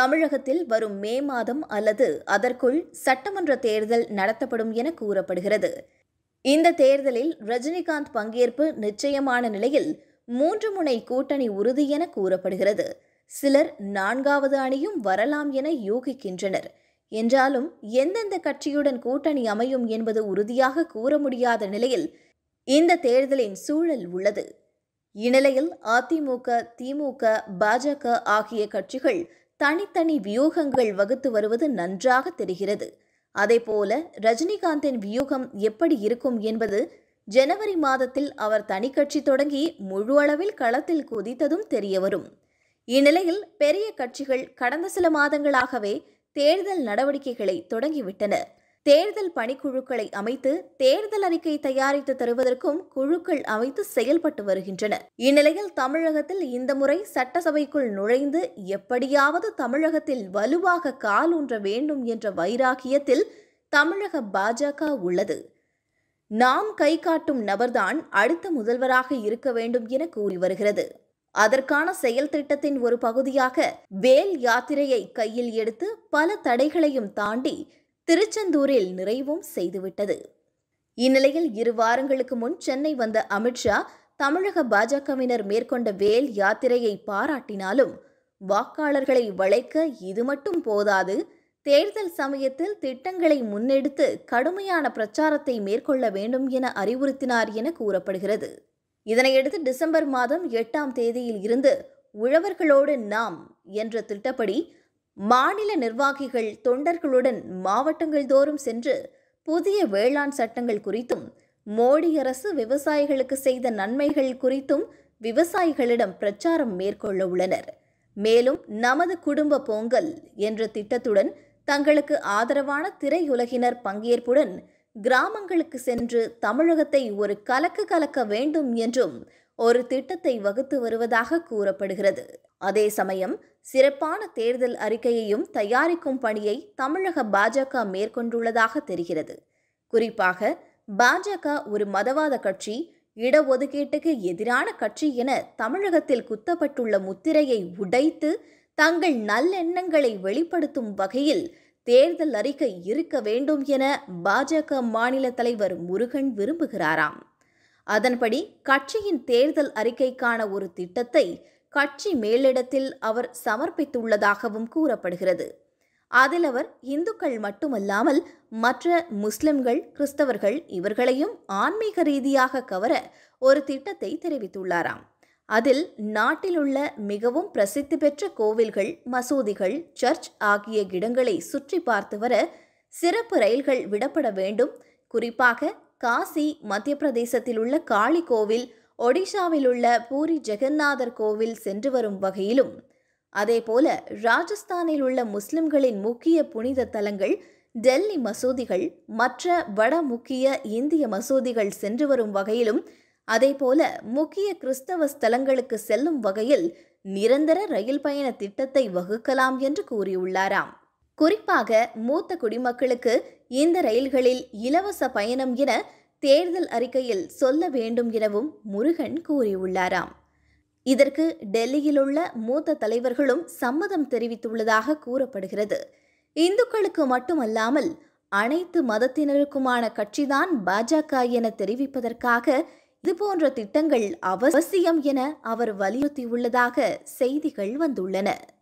தமிழகத்தில் வரும் மே மாதம் அல்லது அதற்குள் சட்டமன்ற தேர்தல் நடத்தப்படும் என கூறப்படுகிறது இந்த தேர்தலில் ரஜினிகாந்த் பங்கேற்பு நிச்சயமான நிலையில் மூன்று முனை கூட்டணி உறுதி என கூறப்படுகிறது சிலர் நான்காவது அணியும் வரலாம் என யூகிக்கின்றனர் என்றாலும் எந்தெந்த கட்சியுடன் கூட்டணி அமையும் என்பது உறுதியாக கூற முடியாத நிலையில் இந்த தேர்தலின் சூழல் உள்ளது இந்நிலையில் அதிமுக திமுக பாஜக ஆகிய கட்சிகள் தனித்தனி வியூகங்கள் வகுத்து வருவது நன்றாக தெரிகிறது அதேபோல ரஜினிகாந்தின் வியூகம் எப்படி இருக்கும் என்பது ஜனவரி மாதத்தில் அவர் தனி கட்சி தொடங்கி முழு அளவில் களத்தில் குதித்ததும் தெரியவரும் இந்நிலையில் பெரிய கட்சிகள் கடந்த சில மாதங்களாகவே தேர்தல் நடவடிக்கைகளை தொடங்கிவிட்டன தேர்தல் பணிக்குழுக்களை அமைத்து தேர்தல் அறிக்கை தயாரித்து தருவதற்கும் குழுக்கள் அமைத்து செயல்பட்டு வருகின்றன இந்நிலையில் தமிழகத்தில் இந்த முறை சட்டசபைக்குள் நுழைந்து எப்படியாவது தமிழகத்தில் வலுவாக காலூன்ற வேண்டும் என்ற வைராகியத்தில் தமிழக பாஜக உள்ளது நாம் கை காட்டும் நபர்தான் அடுத்த முதல்வராக இருக்க வேண்டும் என கூறி வருகிறது அதற்கான செயல் திட்டத்தின் ஒரு பகுதியாக வேல் யாத்திரையை கையில் எடுத்து பல தடைகளையும் தாண்டி திருச்செந்தூரில் நிறைவும் செய்துவிட்டது இந்நிலையில் இரு வாரங்களுக்கு முன் சென்னை வந்த அமித்ஷா தமிழக பாஜகவினர் மேற்கொண்ட வேல் யாத்திரையை பாராட்டினாலும் வாக்காளர்களை வளைக்க இது மட்டும் போதாது தேர்தல் சமயத்தில் திட்டங்களை முன்னெடுத்து கடுமையான பிரச்சாரத்தை மேற்கொள்ள வேண்டும் என அறிவுறுத்தினார் என கூறப்படுகிறது இதனையடுத்து டிசம்பர் மாதம் எட்டாம் தேதியில் இருந்து உழவர்களோடு நாம் என்ற திட்டப்படி மாநில நிர்வாகிகள் தொண்டர்களுடன் மாவட்டங்கள் தோறும் சென்று புதிய வேளாண் சட்டங்கள் குறித்தும் மோடி அரசு விவசாயிகளுக்கு செய்த நன்மைகள் குறித்தும் விவசாயிகளிடம் பிரச்சாரம் மேற்கொள்ள உள்ளனர் மேலும் நமது குடும்ப பொங்கல் என்ற திட்டத்துடன் தங்களுக்கு ஆதரவான திரையுலகினர் பங்கேற்புடன் கிராமங்களுக்கு சென்று தமிழகத்தை ஒரு கலக்கு கலக்க வேண்டும் என்றும் ஒரு திட்டத்தை வகுத்து வருவதாக கூறப்படுகிறது அதே சமயம் சிறப்பான தேர்தல் அறிக்கையையும் தயாரிக்கும் பணியை தமிழக பாஜக மேற்கொண்டுள்ளதாக தெரிகிறது குறிப்பாக பாஜக ஒரு மதவாத கட்சி இடஒதுக்கீட்டுக்கு எதிரான கட்சி என தமிழகத்தில் குத்தப்பட்டுள்ள முத்திரையை உடைத்து தங்கள் நல்லெண்ணங்களை வெளிப்படுத்தும் வகையில் தேர்தல் அறிக்கை இருக்க வேண்டும் என பாஜக மாநில தலைவர் முருகன் விரும்புகிறாராம் அதன்படி கட்சியின் தேர்தல் அறிக்கைக்கான ஒரு திட்டத்தை கட்சி மேலிடத்தில் அவர் சமர்ப்பித்துள்ளதாகவும் கூறப்படுகிறது அதில் அவர் இந்துக்கள் மட்டுமல்லாமல் மற்ற முஸ்லிம்கள் கிறிஸ்தவர்கள் இவர்களையும் ஆன்மீக ரீதியாக கவர ஒரு திட்டத்தை தெரிவித்துள்ளாராம் அதில் நாட்டில் உள்ள மிகவும் பிரசித்தி பெற்ற கோவில்கள் மசூதிகள் சர்ச் ஆகிய இடங்களை சுற்றி பார்த்து வர சிறப்பு ரயில்கள் விடப்பட வேண்டும் குறிப்பாக காசி மத்திய பிரதேசத்தில் உள்ள காளி கோவில் ஒடிஷாவில் உள்ள பூரி ஜெகநாதர் கோவில் சென்று வரும் வகையிலும் அதேபோல ராஜஸ்தானில் உள்ள முஸ்லிம்களின் முக்கிய புனித தலங்கள் டெல்லி மசூதிகள் மற்ற வட முக்கிய இந்திய மசூதிகள் சென்று வரும் வகையிலும் அதேபோல முக்கிய கிறிஸ்தவ ஸ்தலங்களுக்கு செல்லும் வகையில் நிரந்தர ரயில் பயண திட்டத்தை வகுக்கலாம் என்று கூறியுள்ளாராம் குறிப்பாக மூத்த குடிமக்களுக்கு இந்த ரயில்களில் இலவச பயணம் என தேர்தல் அறிக்கையில் சொல்ல வேண்டும் எனவும் முருகன் கூறியுள்ளாராம் இதற்கு டெல்லியில் உள்ள மூத்த தலைவர்களும் சம்மதம் தெரிவித்துள்ளதாக கூறப்படுகிறது இந்துக்களுக்கு மட்டுமல்லாமல் அனைத்து மதத்தினருக்குமான கட்சிதான் பாஜக என தெரிவிப்பதற்காக இதுபோன்ற திட்டங்கள் அவசியம் என அவர் வலியுறுத்தியுள்ளதாக செய்திகள் வந்துள்ளன